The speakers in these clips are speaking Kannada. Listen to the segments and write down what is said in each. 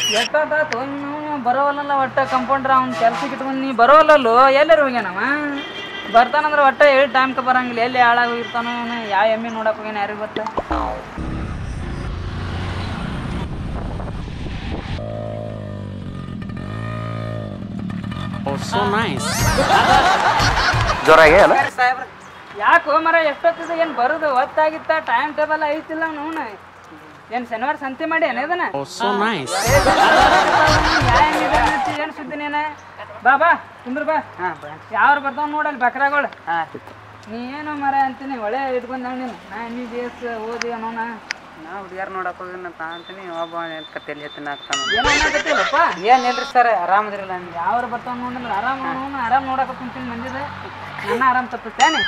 ಎಷ್ಟಾತು ಇನ್ನು ಬರೋವಲ್ಲ ಒಟ್ಟ ಕಂಪೌಂಡ್ರ ಅವ್ನ ಕೆಲ್ಸಕ್ಕೆ ಇಟ್ಕೊಂಡು ನೀ ಬರೋವಲ್ಲಲ್ಲೋ ಎಲ್ಲರೂ ಹೋಗ್ಯಾನವ ಬರ್ತಾನಂದ್ರೆ ಒಟ್ಟ ಹೇಳಿ ಟೈಮ್ಗೆ ಬರಂಗಿಲ್ಲ ಎಲ್ಲಿ ಹಾಳಾಗಿ ಹೋಗಿರ್ತಾನೋ ಏನೋ ಯಾವ ಎಮ್ಮೆ ನೋಡಕ್ ಹೋಗ್ಯಾನ ಯಾರಿಗೆ ಗೊತ್ತ ಜೋರಾಗಿ ಅಲ್ಲ ಯಾಕೋ ಮರ ಎಷ್ಟೊತ್ತಿದೆ ಏನು ಬರುದು ಒತ್ತಾಗಿತ್ತ ಟೈಮ್ ಟೇಬಲ್ ಐತಿಲ್ಲ ನೋನ ಏನ್ ಶನಿವಾರ ಸಂತೆ ಮಾಡಿ ಏನದನ ಏನ್ ಸುದ್ದಿ ನೀನ ಬಾ ಬಾ ಕುಂದ್ರ ಬಾ ಯಾವ್ರು ಬರ್ತಾವ ನೋಡಲ್ಲಿ ಬಕ್ರಾಗಳು ನೀ ಏನು ಮರ ಅಂತೀನಿ ಒಳ್ಳೆ ಇಟ್ಕೊಂಡ್ ನೀನು ನಾ ಎಮ್ಮಿ ಬಿ ಎಸ್ ಓದಿ ಅನ್ನೋನ ನಾ ಹುಡುಗಿಯರ್ ನೋಡಕ್ ಹೋಗಿನ ತಾ ಅಂತೀನಿ ಒಬ್ಬ ಕತ್ತೇಲಿ ಎತ್ತಿನ ಹಾಕ್ತಾನ ಏನೋ ಅನ್ನಕತ್ತಿಲ್ಲಪ್ಪ ಏನಿಲ್ರಿ ಸರ್ ಆರಾಮದಿರಲ್ಲ ನೀವು ಯಾವ್ರು ಬರ್ತಾವ ನೋಡಿದ್ರೆ ಆರಾಮ್ ನೋಡೋಣ ಆರಾಮ್ ನೋಡಕ ಕುಂತೀನಿ ಮಂದಿದ ನನ್ನ ಆರಾಮ್ ತಪ್ಪತ್ತೇನೆ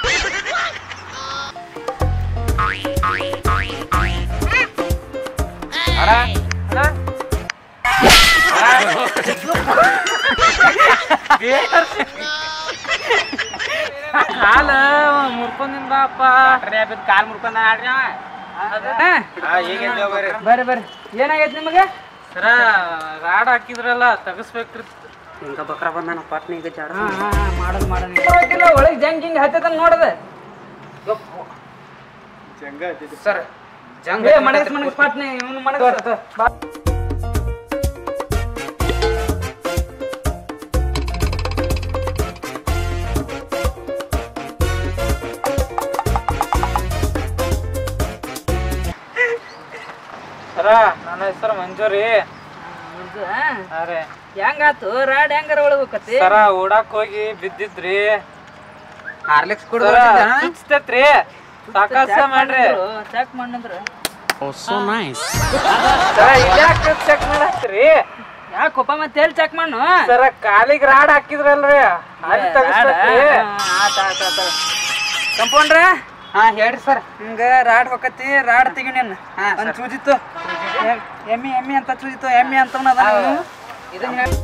ಕಾಲ ಮುರ್ಕೊಂಡಿಂದ ಅಪ್ಪ ಕಾಲ್ ಮುರ್ಕೊಂಡ ಆಡ್ರಿ ಬರ್ರಿ ಬರ್ರಿ ಏನಾಗೈತಿ ನಿಮಗೆ ಸರ ರಾಡ್ ಹಾಕಿದ್ರಲ್ಲ ತಗಸ್ಬೇಕ್ರಿ ಹಿಂಗ ಬಕ್ರ ಬಂದಾನ ಪಾಟ್ನಿ ಈಗ ಜಾಡ ಹಾ ಹಾ ಹಾ ಮಾಡೋದು ಮಾಡೋದು ಒಳಗೆ ಜಂಗ್ ಹಿಂಗ್ ಹತ್ತದ ನೋಡದ ಸರ್ ಜಂಗ ಏ ಮಣಸ್ ಮಣಸ್ ಪಾಟ್ನೆ ಇವನು ಮಣಸ್ ಬಾ. ಸರ ನನ್ನ ಹೆಸರು ಮಂಜೂರಿ ಮಂಜು, ಆ? ಅರೆ ಹೆಂಗಾತು ರಾಡ್ ಹೆಂಗಾರ ಒಳಗೋಕತಿ ಸರ ಓಡಾಕ್ ಹೋಗಿ ಬಿದ್ದಿದ್ರಿ ಹಾರ್ಲಿಕ್ಸ್ ಕುಡ್ದು ಸರ ಚುಚ್ತೈತ್ರಿ ಸಾಕಾಸ ಮಾಡ್ರಿ ಚೆಕ್ ಮಾಡಿದ್ರ ಸರ ಇದ್ಯಾಕ ಚೆಕ್ ಮಾಡತ್ರಿ ಯಾಕೊಪ್ಪ ಮತ್ತೆ ಎಲ್ಲಿ ಚೆಕ್ ಮಾಡು ಸರ ಕಾಲಿಗೆ ರಾಡ್ ಹಾಕಿದ್ರಲ್ರಿ ಅಲ್ಲಿ ತಗಸ್ಬೇಕ್ರಿ ಕಂಪೌಂಡ್ರ ಹಾ ಹೇಳ್ರಿ ಸರ್ ಹಿಂಗ ರಾಡ್ ಹೊಕ್ಕತಿ ರಾಡ್ ತೆಗಿ ನೀನ್ ಒಂದ್ ಚೂಜಿತ್ತು ಎಮ್- ಎಮ್ಮಿ ಎಮ್ಮಿ ಅಂತ ಚೂಜಿತ್ತು ಎಮ್ಮಿ ಅಂತ ಇದನ್ನ ಹೇಳಿ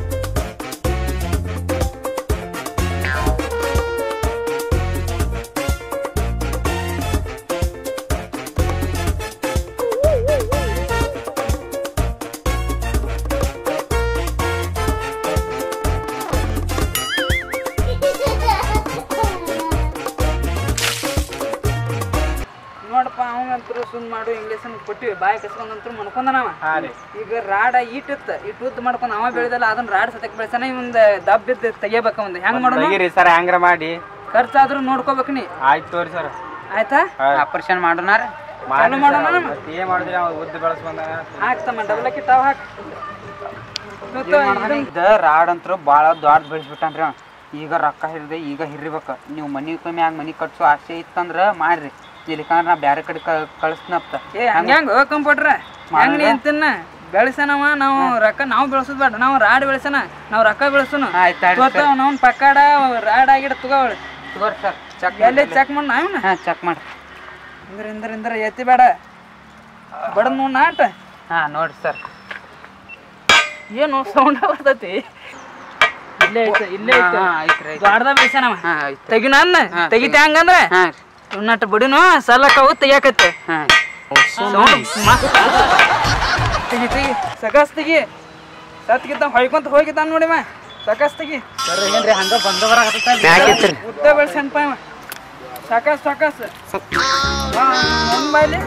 ನೋಡಪ್ಪ ಅವಂಗಂತರು ಸುಮ್ ಮಾಡು ಇಂಗ್ಲೀಷ್ ಕೊಟ್ಟಿವಿ ಬಾಯಿ ಕಸ್ಕೊಂಡಂತರು ಮನ್ಕೊಂಡನವ ಹಾ ರೀ ಈಗ ರಾಡ ಇಟ್ಟಿತ್ತ ಇಟ್ಟು ಉದ್ದ ಮಾಡ್ಕೊಂಡ್ ಅವ ಬೆಳೆದಲ್ಲ ಅದನ್ನ ರಾಡ್ ಸತಕ್ ಬೆಳೆಸನ ಇವಂದ ದಬ್ಬಿದ್ದು ತೆಗಿಬೇಕ ಒಂದ್ ಹೆಂಗ್ ಮಾಡೋಣ ತೆಗೀರಿ ಸರ್ ಹಂಗ್ರ ಮಾಡಿ ಖರ್ಚಾದ್ರೂ ನೋಡ್ಕೋಬೇಕು ನೀ ಆಯ್ತು ತೋರಿ ಸರ್ ಆಯ್ತಾ ಆಪರೇಷನ್ ಮಾಡೋಣ ಚಾಲು ಮಾಡೋಣ ನಮ್ಮ? ಏನ್ ಮಾಡಿದ್ರಿ ಅವ ಉದ್ದ ಬೆಳೆಸ್ ಬಂದಾಗ ಹಾಕ್ತಮ್ಮ ಡಬಲ್ ಕಿತ್ತಾವ ಹಾಕ್ ಇವತ್ತು ಇದನ್ನ- ಇದ ರಾಡ್ ಅಂತೂ ಭಾಳ ದೊಡ್ಡ ಬೆಳೆಸ್ಬಿಟ್ಟಾನ್ರಿ ಅವ ಈಗ ರೊಕ್ಕ ಹಿಡ್ದೆ ಈಗ ಹಿರಿಬೇಕು ನೀವು ಮನಿ ಕಮ್ಮಿ ಹಂಗ ಮನಿ ಕಟ್ಸೋ ಆಸೆ ಇತ್ತಂದ್ರ ಮಾಡ್ರಿ ಇಲ್ಲಿಕಂದ್ರ ನಾ ಬ್ಯಾರೆ ಕಡೆ ಕಳಿಸ್ನಪ್ಪ ಏ ಹಂಗ್ಯಾಂಗ ಕಂಪೌಂಡ್ರ ಹೆಂಗ್ ನೀ ಅಂತಿನ್ನ ಬೆಳೆಸನವ ನಾವು ರೊಕ್ಕ ನಾವು ಬೆಳೆಸೋದ್ ಬೇಡ ನಾವು ರಾಡ್ ಬೆಳೆಸನ ನಾವು ರೊಕ್ಕ ಬೆಳೆಸೋನು ಆಯ್ತು ನಾವು ಪಕ್ಕಾಡ ರಾಡ್ ಆಗಿಡ ತಗೋವಳು ತಗೋರಿ ಸರ್ ಚೆಕ್ ಎಲ್ಲಿ ಚೆಕ್ ಮಾಡ ನಾವ್ನ ಹಾ ಚೆಕ್ ಮಾಡ್ರಿ ಇಂದ್ರ ಇಂದ್ರ ಇಂದ್ರ ಎತ್ತಿ ಬೇಡ ಬಡದ್ ನೋಡ್ ನಾಟ ಹಾ ನೋಡ್ರಿ ಸರ್ ಏನು ಸೌಂಡ್ ಬರ್ತೈತಿ ಇಲ್ಲೇ ಐತೆ ಇಲ್ಲೇ ಐತೆ ಐತ್ರಿ ದ್ವಾರದ ಬೆಳೆಸನವ ಹಾ ಆಯ್ತು ತೆಗಿನ ತೆಗಿತೆ ಹಂಗಂದ್ರೆ ಹಾ ನಟ್ ಬಡಿನು ಸಲಕ್ಕವು ತೆಗಿಯಾಕತ್ತೆ ಹಾ ಸೌಂಡ್ ಮಸ್ತ್ ತೆಗಿ ತೆಗಿ ಸಕಾಸ್ ತೆಗಿ ಸತ್ಗಿದ್ದ ಹೊಯ್ಕೊಂತ ಹೋಗಿದ್ದಾನ ನೋಡಿ ಮಾ ಸಕಾಸ್ ತೆಗಿ ಸರ್ ಏನ್ರಿ ಹಂಗ ಬಂದ ಬರಾಕತ್ತ ಮ್ಯಾಕಿತ್ರಿ ಉದ್ದ ಬೆಳ್ಸನ್ಪ ಇವ ಸಕಾಸ್ ಸಕಾಸ್ ಮೊಬೈಲ್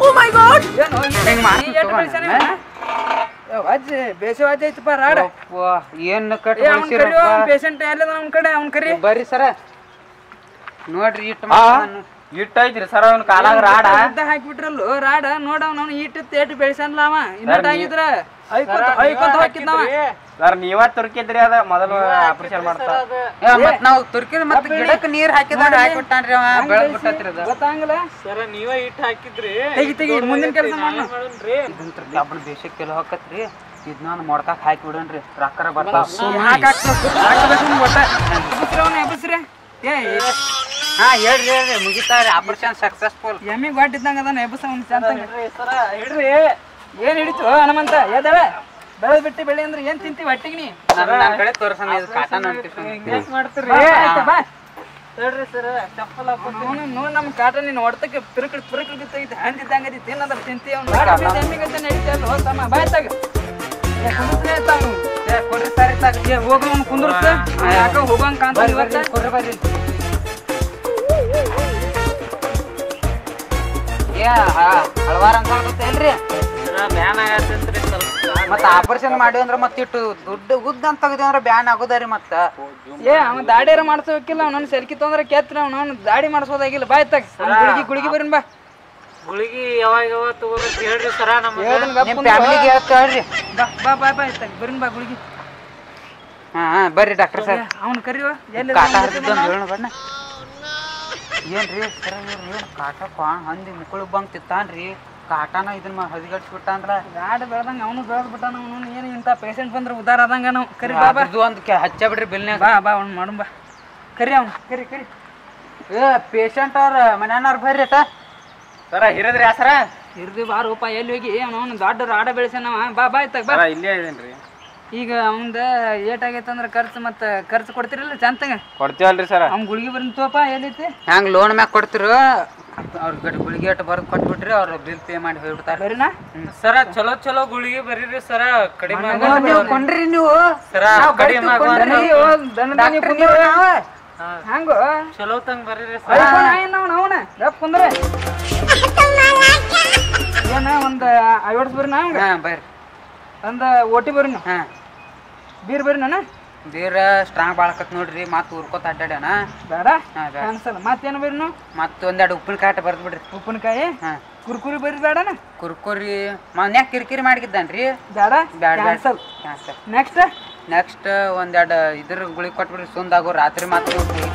ಅಜ್ಜಿ ಬೇಸಿ ವಾಜ್ ಐತಪ್ಪ ರಾಡ ಏನ್ ಕಟ್ ಏ ಅವ್ನ್ ಕರಿ ಅವ್ನ್ ಪೇಷಂಟ್ ಎಲ್ಲ ನಮ್ ಕಡೆ ಅವ್ನ್ ಕರಿ ಬರ್ರಿ ಸರ ನೋಡ್ರಿ ಇಟ್ಟು ಇಟ್ಟು ಐತ್ರಿ ಸರ್ ಅವ್ನ ಕಾಲಾಗ ರಾಡ ಉದ್ದ ಹಾಕ್ಬಿಟ್ರಲ್ಲು ರಾಡ ನೋಡ ಅವ್ನ ಈಟತ್ ಏಟ್ ಬೆಳ್ಸನ್ಲ ಅವ ಇನ್ನಟ್ ಆಗಿದ್ರ ಹೊಯ್ಕೊಂತ ಹೊಯ್ಕೊಂತ ಹಾಕಿದ್ನವ ಸರ್ ನೀವ ತುರ್ಕಿದ್ರಿ ಅದ ಮೊದಲು ಆಪರೇಷನ್ ಮಾಡ್ತಾ ಮತ್ ನಾವು ತುರ್ಕಿದ್ ಮತ್ ಗಿಡಕ್ಕೆ ನೀರ್ ಹಾಕಿದಾಗ ಹಾಕಿಬಿಟ್ಟಾನ್ರಿ ಅವ ಬೆಳದ್ ಬಿಟ್ಟತ್ರಿ ಅದು ಗೊತ್ತಾಗಲ್ಲ ಸರ ನೀವ ಇಟ್ಟು ಹಾಕಿದ್ರಿ ತೆಗಿ ತೆಗಿ ಮುಂದಿನ ಕೆಲಸ ಮಾಡ ಇದಂತ್ರ ಡಬ್ಬಲ್ ಬೇಸಕ್ ಕೆಲ ಹಾಕತ್ರಿ ಇದನ್ನ ಮೊಡ್ಕಾಕ್ ಹಾಕಿ ಬಿಡನ್ರಿ ರೊಕ್ಕರ ಬರ್ತಾವ ಎಬ್ಬಸ್ರೆ ಏ ಹಾ ಹೇಳ್ರಿ ಹೇಳ್ರಿ ಮುಗಿತಾರಿ ಆಪರೇಷನ್ ಸಕ್ಸಸ್ಫುಲ್ ಎಮ್ಮಿ ಗೊಟ್ಟಿದ್ದಂಗ ಅದಾನ ಎಬ್ಬಸ ಒಂದ್ ಚಂದಂಗ ಹಿಡ್ರಿ ಏನ್ ಹಿಡಿತು ಹನುಮಂತ ಎದಳ ಬೆಳೆದ್ ಬಿಟ್ಟು ಬೆಳೆ ಅಂದ್ರೆ ಏನ್ ತಿಂತೀವಿ ಹೊಟ್ಟಿಗೆ ನೀ ನನ್ನ ಕಡೆ ತೋರ್ಸಣ ಇದು ಕಾಟನ್ ಮಾಡ್ತೀರಿ ಬಾ ಹೇಳ್ರಿ ಸರ್ ಚಪ್ಪಲ್ ಹಾಕೊಂಡು ನೋಡಿ ನಮ್ಮ ಕಾಟ ನೀನು ಹೊಡ್ತಕ್ಕೆ ಪಿರುಕಲ್ ಪಿರುಕಲ್ ಬಿತ್ತೈತಿ ಹಂದಿದ್ದಂಗ ತಿನ್ನದ್ರ ತಿಂತಿ ಅವ್ನು ಎಮ್ಮಿಗಂತ ನಡೀತಾ ಇಲ್ಲ ಹೋಗ್ತಮ್ಮ ಬಾಯ್ ತಗ ಏ, ಕುಂದ್ರಸ್ಲೇ ತಾವು. ಏ, ಕೊಡ್ರಿ ಸರಿ ತಗ ಏ ಹೋಗ ಅವ್ನು ಕುಂದ್ರಸ್ತ ಯಾಕ ಹೋಗಂಗ್ ಕಾಣ್ತಾನ ಬರ್ರಿ ಇವತ್ತ ಬರ್ರಿ ಕೊಡ್ರಿ ಬರ್ರಿ ಏ ಹಳವಾರ ಅಂತ ಗೊತ್ತೇನ್ರಿ ಬ್ಯಾನ್ ಆಗತ್ತಂತ್ರಿ ಸ್ವಲ್ಪ ಮತ್ತ ಆಪರೇಷನ್ ಮಾಡಿ ಅಂದ್ರೆ ಮತ್ತೆ ಇಟ್ಟು ದುಡ್ಡು ಉದ್ದ ಅಂತ ತೆಗ್ದಿ ಅಂದ್ರೆ ಬ್ಯಾನ್ ಆಗೋದಾರಿ ಮತ್ತ ಏ ಅವ ದಾಡಿಯಾರ ಮಾಡ್ಸೋಕಿಲ್ಲ ಅವ್ನ ಸೆಲ್ಕಿ ತೊಂದ್ರೆ ಕೆತ್ರ ಅವ್ನ ದಾಡಿ ಮಾಡ್ಸೋದಾಗಿಲ್ಲ ಬಾಯ್ ತಗ ಗುಳಿಗಿ ಗುಳಿಗಿ ಬರೀನ್ ಬಾ ಗುಳಿಗಿ ಯಾವಾಗ ಯಾವಾಗ ತಗೋಬೇಕು ಹೇಳ್ರಿ ಸರ ನಮಗೆ ಹೇಳ್ದನ್ ಗಪ್ ನಿಮ್ ಕುಂದ್ರು. ಫ್ಯಾಮಿಲಿಗೆ ಹೇಳ್ರಿ ಬಾ ಬಾ ಬಾ ಬಾ ತಗ ಬರೀನ್ ಬಾ ಗುಳಿಗಿ ಹಾ ಹಾ ಬರ್ರಿ ಡಾಕ್ಟರ್ ಸರ್ ಅವ್ನ ಕರಿಯೋ ಎಲ್ಲಿ ಕಾಟ ಹರಿದಿದ್ದು ಹೇಳೋಣ ಬಣ್ಣ ಏನ್ರಿ ಸರ ಇವ್ರು ಏನು ಕಾಟ ಕ್ವಾಣ ಹಂದಿ ಮುಕ್ಕಳು ಬಂಗ್ ತಿತ್ತಾನ್ರಿ ಕಾಟನ ಇದನ್ನ ಹದಿಗಟ್ಸ್ಬಿಟ್ಟಾನ್ರ ಗಾಡಿ ಬೆಳ್ದಂಗ ಅವನು ಬೆಳೆದ್ ಬಿಟ್ಟಾನ ಅವನು ಏನು ಇಂಥ ಪೇಷಂಟ್ ಬಂದ್ರೆ ಉದ್ದಾರ ಆದಂಗ ನಾವು ಕರಿ ಬಾ ಬಾ ಇದು ಒಂದು ಹಚ್ಚ ಬಿಡ್ರಿ ಬಿಲ್ನ್ಯಾಗ ಬಾ ಬಾ ಅವ್ನು ಮಾಡು ಬಾ ಕರಿ ಅವ್ನು ಕರಿ ಕರಿ ಏ ಪೇಷಂಟ್ ಅವ್ರ ಮನ್ಯಾನವ್ರ ಬರ್ರಿ ಅಟ ಸರ ಹಿರದ್ರಿ ಆ ಸರ ಇರ್ದಿ ಬಾ ರೂಪ ಎಲ್ಲಿ ಹೋಗಿ ಅವನು ದೊಡ್ಡ ರಾಡ ಬೆಳೆಸ್ಯಾನವ ಬಾ ಬಾ ಇತ್ತಾಗ ಬಾ ಇಲ್ಲೇ ಇದೇನ್ರಿ ಈಗ ಅವಂದ ಏಟ್ ಆಗೈತೆ ಅಂದ್ರೆ ಖರ್ಚು ಮತ್ತೆ ಖರ್ಚು ಕೊಡ್ತಿರಲ್ಲ ಚಂತಂಗ ಕೊಡ್ತೀವಲ್ರಿ ಸರ ಅವ್ನ ಗುಳಿಗೆ ಬರೀನ್ ತೋಪ ಎಲ್ಲೈತಿ ಹ್ಯಾಂಗ ಲೋನ್ ಮ್ಯಾಗ ಕೊಡ್ತಿರು ಅವ್ರ ಗಡಿ ಗುಳಿಗೆ ಅಟ್ ಬರ್ದು ಕೊಟ್ಬಿಟ್ರಿ ಅವ್ರ ಬಿಲ್ ಪೇ ಮಾಡಿ ಹೋಗ್ಬಿಡ್ತಾರೆ ಬರೀನಾ ಸರ ಚಲೋ ಚಲೋ ಗುಳಿಗೆ ಬರೀರಿ ಸರ ಕಡಿಮೆ ನೀವು ಕೊಂಡ್ರಿ ನೀವು ಸರ ಕಡಿಮೆ ಆಗುವಂತ ಹಂಗೋ ಚಲೋ ತಂಗ ಬರೀರಿ ಸರ ಅವನ ಅವನ ರಪ್ ಕುಂದ್ರೆ ಏನ ಒಂದ್ ಐವತ್ತು ಬರ್ರಿ ನಾ ಹಾ ಬರ್ರಿ ಒಂದ್ ಓಟಿ ಬರ್ರಿ ಹಾ ಬೀರ್ ಬರ್ರಿ ನಾನು ಬೀರ ಸ್ಟ್ರಾಂಗ್ ಬಾಳಕತ್ ನೋಡ್ರಿ ಮತ್ ಊರ್ಕೋತ ಅಡ್ಡಾಡ್ಯಾನ ಬೇಡ ಹಾ ಬೇಡ ಅನ್ಸಲ್ಲ ಮತ್ತೇನು ಬರ್ರಿ ನಾವು ಮತ್ ಒಂದೆರಡು ಉಪ್ಪಿನಕಾಯಿ ಅಟ್ಟ ಬರ್ದ್ ಬಿಡ್ರಿ ಉಪ್ಪಿನಕಾಯಿ ಹಾ ಕುರ್ಕುರಿ ಬರ್ರಿ ಬೇಡನ ಕುರ್ಕುರಿ ಮನ್ಯಾಗ ಕಿರಿಕಿರಿ ಮಾಡಿದ್ದಾನ್ರಿ ಬೇಡ ಬ್ಯಾಡ ಕ್ಯಾನ್ಸಲ್ ಕ್ಯಾನ್ಸಲ್ ನೆಕ್ಸ್ಟ್ ನೆಕ್ಸ್ಟ್ ಒಂದೆರಡು ಇದ್ರ ಗುಳಿ ಕೊಟ್ಬಿಡ್ರಿ ಸುಂದಾಗೋ ರಾತ್ರಿ ಮಾತ್ರ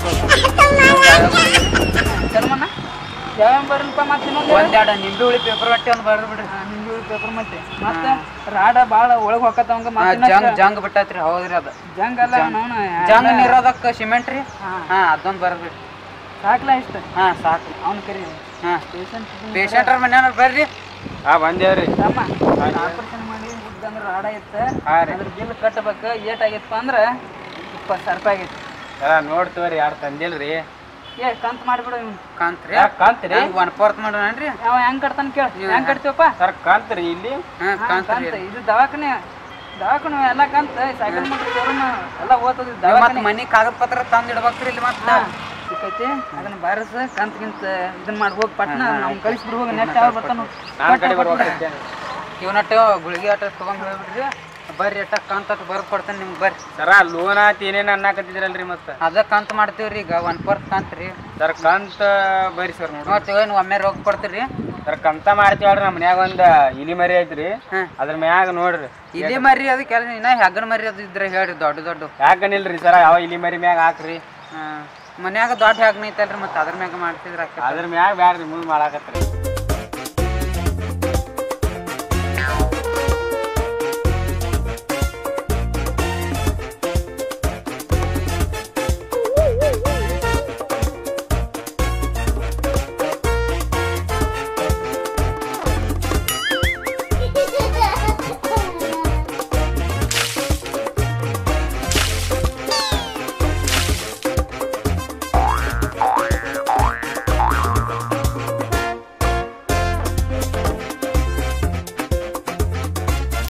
ಚಲಮಣ್ಣ ಯಾವ ಬರ್ರಪ್ಪ ಮತ್ತೆ ಇನ್ನೊಂದು ಒಂದೆರಡು ನಿಂಬೆ ಹುಳಿ ಪೇಪರ್ ಬಟ್ಟೆ ಒಂದು ಬರ್ದ್ ಬಿಡ್ರಿ ನಿಂಗೆ ಪೇಪರ್ ಮತ್ತೆ ಮತ್ತೆ ರಾಡ ಬಾಳ ಒಳಗ್ ಹೊಕ್ಕತ್ತವಂಗ ಹಾ, ಮತ್ತೆ ಜಂಗ್ ಜಂಗ್ ಬಿಟ್ಟೈತ್ರಿ ಹೌದ್ರಿ ಅದ ಜಂಗ್ ಅಲ್ಲ ಅವನ ಜಂಗ್ ನಿರೋಧಕ್ ಸಿಮೆಂಟ್ ರೀ ಹಾ. ಹಾ ಅದೊಂದ್ ಬರ್ದ್ ಬಿಡ್ರಿ ಸಾಕ್ಲಾ ಇಷ್ಟ ಹಾ ಸಾಕು ಅವ್ನ ಕರಿ ಹಾ ಪೇಷಂಟ್ ಪೇಷಂಟ್ರ ಮನ್ಯಾನ ಬರ್ರಿ ಹಾ ಬಂದೇವ್ರಿ ತಮ್ಮ ಆಪರೇಷನ್ ಮಾಡಿ ಅಂದ್ರೆ ರಾಡ ಇತ್ತ ಹಾ ರೀ. ಅದ್ರ ಬಿಲ್ ಕಟ್ಟಬೇಕು ಏಟ್ ಆಗೈತಪ್ಪ ಅಂದ್ರ ಇಪ್ಪತ್ತು ಸಾವಿರ ರೂಪಾಯಿ ಆಗೈತಿ ಸರ ನೋಡ್ತೀವ್ರಿ ಯಾರು ತಂದಿಲ್ರಿ ಏ ಕಂತ್ ಮಾಡಿಬಿಡು ಇವ್ನು ಕಾಂತ್ರಿ ಯಾಕ್ ಕಾಂತ್ರಿ ಹಂಗ ಒನ್ ಫೋರ್ತ್ ಮಾಡೋಣನ್ರಿ ಅವ ಹೆಂಗ್ ಕಟ್ತಾನ ಕೇಳ ಹೆಂಗ್ ಕಟ್ತೀವಪ್ಪ ಸರ್ ಕಾಂತ್ರಿ ಇಲ್ಲಿ ಹಾ ಹಾ, ಕಾಂತ್ರಿ ಕಂತ ಇದು ದವಾಖಾನೆ ದವಾಖಾನೆ ಎಲ್ಲ ಕಂತ ಸೈಕಲ್ ಮೋಟರ್ ಶೋರೂಮ್ ಎಲ್ಲ ಓದ್ತದ ಮತ್ ದವಾಖಾನೆ ಮನಿ ಕಾಗದ ಪತ್ರ ತಂದ್ ಇಡ್ಬೇಕ್ರಿ ಇಲ್ಲಿ ಮತ್ತ ಸಿಕ್ಕೈತಿ ಅದನ್ನ ಬಾರಸ ಕಂತ್ಗಿಂತ ಇದನ್ನ ಮಾಡಿ ಹೋಗಿ ಪಟ್ನ ನಾವು ಕಳಿಸ್ಬಿಡು ಹೋಗಿ ನೆಟ್ ಯಾವಾಗ ಬರ್ತಾನ ನಾನ್ ಕಡೆ ಬರ್ಬೇಕು ಇವನಟ್ಟ ಗುಳಿಗೆ ಆಟ ತಗೊಂಡ್ ಹೋಗ್ಬಿಡ್ರಿ ಬರ್ರಿ ಅಟ್ಟ ಕಾಂತ ಬರ್ದ್ ಕೊಡ್ತೇನೆ ನಿಮ್ಗೆ ಬರ್ರಿ ಸರ ಲೋನ್ ಆತ್ ಏನೇನು ಅನ್ನಕತ್ತಿದ್ರಲ್ರಿ ಮತ್ತೆ ಅದ ಕಂತ ಮಾಡ್ತೀವ್ರಿ ಈಗ ಒನ್ ಫೋರ್ತ್ ಕಂತ್ ರೀ ಸರ್ ಕಂತ ಬರ್ರಿ ಸರ್ ನೋಡಿ ಮತ್ತೆ ಏನು ಒಮ್ಮೆ ರೋಗ ಕೊಡ್ತೀರಿ ಸರ್ ಕಂತ ಮಾಡ್ತೀವಲ್ರಿ ನಮ್ಮ ಮನ್ಯಾಗ ಒಂದ್ ಇಲಿ ಮರಿ ಐತ್ರಿ ಹಾ. ಅದ್ರ ಮ್ಯಾಗ ನೋಡ್ರಿ ಇಲ್ಲಿ ಮರಿ ಅದು ಕೆಲಸ ಇನ್ನ ಹೆಗ್ಗಣ ಮರಿ ಅದು ಇದ್ರೆ ಹೇಳ್ರಿ ದೊಡ್ಡ ದೊಡ್ಡ ಯಾಕನಿಲ್ರಿ ಸರ ಯಾವ ಇಲಿ ಮರಿ ಮ್ಯಾಗ ಹಾಕ್ರಿ ಮನ್ಯಾಗ ದೊಡ್ಡ ಹೆಗ್ಗಣ ಐತಲ್ರಿ ಮತ್ತೆ ಅದ್ರ ಮ್ಯಾಗ ಮಾಡ್ತಿದ್ರ ಅದ್ರ ಮ್ಯಾಗ ಬ್ಯಾಡ್ರಿ ಮುಂದ್ ಮಾಡಾಕತ್ರಿ